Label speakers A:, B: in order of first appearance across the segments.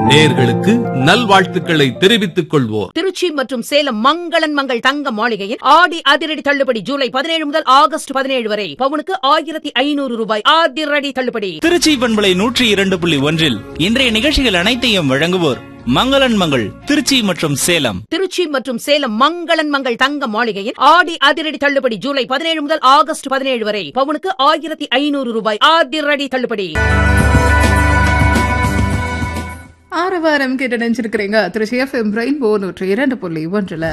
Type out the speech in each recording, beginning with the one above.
A: நேர்களுக்கு நல்வாழ்த்துக்களை தெரிவித்துக் கொள்வோர்
B: திருச்சி மற்றும் சேலம் மங்களன் மங்கள் தங்க மாளிகையில் ஆடி அதிரடி தள்ளுபடி ஜூலை பதினேழு முதல் ஆகஸ்ட் பதினேழு வரை பவுனுக்கு ஆயிரத்தி ஐநூறு ரூபாய் அதிரடி தள்ளுபடி
C: திருச்சி பண்பலை நூற்றி இரண்டு புள்ளி ஒன்றில் இன்றைய நிகழ்ச்சிகள் அனைத்தையும் வழங்குவோர் மங்களன் மங்கள் திருச்சி மற்றும் சேலம்
B: திருச்சி மற்றும் சேலம் மங்களன் மங்கள் தங்க மாளிகையில் ஆடி அதிரடி தள்ளுபடி ஜூலை பதினேழு முதல் ஆகஸ்ட் பதினேழு வரை பவுனுக்கு ஆயிரத்தி ஐநூறு ரூபாய் அதிரடி தள்ளுபடி
D: ஆறு வாரம் கேட்டு நினைச்சிருக்கிறீங்க திருச்சி எஃப்எம் ரெயின்போ நூற்றி இரண்டு புள்ளி ஒன்றுல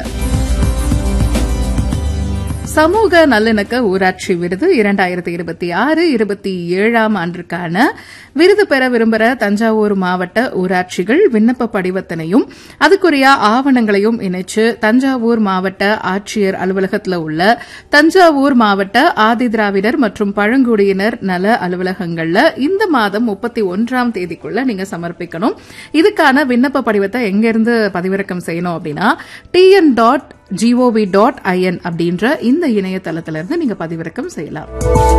D: சமூக நல்லிணக்க ஊராட்சி விருது இரண்டாயிரத்தி இருபத்தி ஆறு இருபத்தி ஏழாம் ஆண்டிற்கான விருது பெற விரும்புகிற தஞ்சாவூர் மாவட்ட ஊராட்சிகள் விண்ணப்ப படிவத்தினையும் அதுக்குரிய ஆவணங்களையும் இணைச்சு தஞ்சாவூர் மாவட்ட ஆட்சியர் அலுவலகத்தில் உள்ள தஞ்சாவூர் மாவட்ட ஆதிதிராவிடர் மற்றும் பழங்குடியினர் நல அலுவலகங்கள்ல இந்த மாதம் முப்பத்தி ஒன்றாம் தேதிக்குள்ள நீங்க சமர்ப்பிக்கணும் இதுக்கான விண்ணப்ப படிவத்தை எங்கிருந்து பதிவிறக்கம் செய்யணும் அப்படின்னா TN dot GOV dot IN அப்படின்ற இந்த இணையதளத்திலிருந்து நீங்க பதிவிறக்கம் செய்யலாம்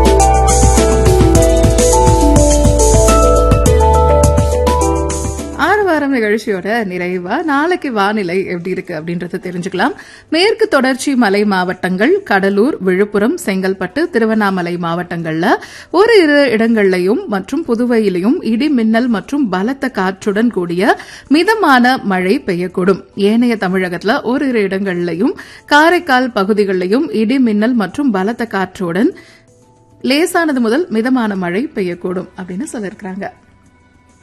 D: ஆறு வாரம் நிகழ்ச்சியோட நிறைவா நாளைக்கு வானிலை எப்படி இருக்கு அப்படின்றத தெரிஞ்சுக்கலாம் மேற்கு தொடர்ச்சி மலை மாவட்டங்கள் கடலூர் விழுப்புரம் செங்கல்பட்டு திருவண்ணாமலை மாவட்டங்கள்ல ஒரு இரு இடங்கள்லையும் மற்றும் புதுவையிலையும் இடி மின்னல் மற்றும் பலத்த காற்றுடன் கூடிய மிதமான மழை பெய்யக்கூடும் ஏனைய தமிழகத்துல ஒரு இரு இடங்கள்லையும் காரைக்கால் பகுதிகளிலையும் இடி மின்னல் மற்றும் பலத்த காற்றுடன் லேசானது முதல் மிதமான மழை பெய்யக்கூடும் அப்படின்னு சொல்லியிருக்கிறாங்க